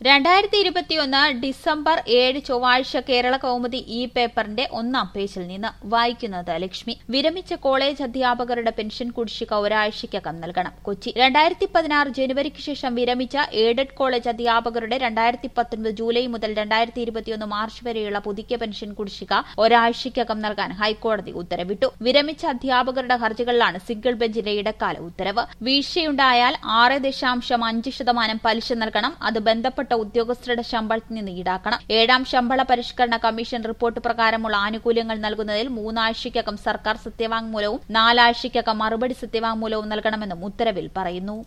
രണ്ടായിരത്തി ഇരുപത്തിയൊന്ന് ഡിസംബർ ഏഴ് ചൊവ്വാഴ്ച കേരള കൗമുദി ഇ പേപ്പറിന്റെ ഒന്നാം പേജിൽ നിന്ന് വായിക്കുന്നത് ലക്ഷ്മി വിരമിച്ച കോളേജ് അധ്യാപകരുടെ പെൻഷൻ കുടിശ്ശിക ഒരാഴ്ചയ്ക്കകം നൽകണം കൊച്ചി രണ്ടായിരത്തി പതിനാറ് ജനുവരിക്ക് ശേഷം വിരമിച്ച എയ്ഡഡ് കോളേജ് അധ്യാപകരുടെ രണ്ടായിരത്തി പത്തൊൻപത് ജൂലൈ മുതൽ രണ്ടായിരത്തി ഇരുപത്തിയൊന്ന് മാർച്ച് വരെയുള്ള പുതുക്കിയ പെൻഷൻ കുടിശ്ശിക ഒരാഴ്ചയ്ക്കകം നൽകാൻ ഹൈക്കോടതി ഉത്തരവിട്ടു വിരമിച്ച അധ്യാപകരുടെ ഹർജികളിലാണ് സിംഗിൾ ബെഞ്ചിന്റെ ഇടക്കാല ഉത്തരവ് വീഴ്ചയുണ്ടായാൽ ആറ് ദശാംശം അഞ്ച് ശതമാനം പലിശ നൽകണം അത് ബന്ധപ്പെട്ട ഉദ്യോഗസ്ഥരുടെ ശമ്പളത്തിൽ നിന്ന് ഈടാക്കണം ഏഴാം ശമ്പള പരിഷ്കരണ കമ്മീഷൻ റിപ്പോർട്ട് പ്രകാരമുള്ള ആനുകൂല്യങ്ങൾ നൽകുന്നതിൽ മൂന്നാഴ്ചയ്ക്കകം സർക്കാർ സത്യവാങ്മൂലവും നാലാഴ്ചയ്ക്കകം മറുപടി സത്യവാങ്മൂലവും നൽകണമെന്നും ഉത്തരവിൽ പറയുന്നു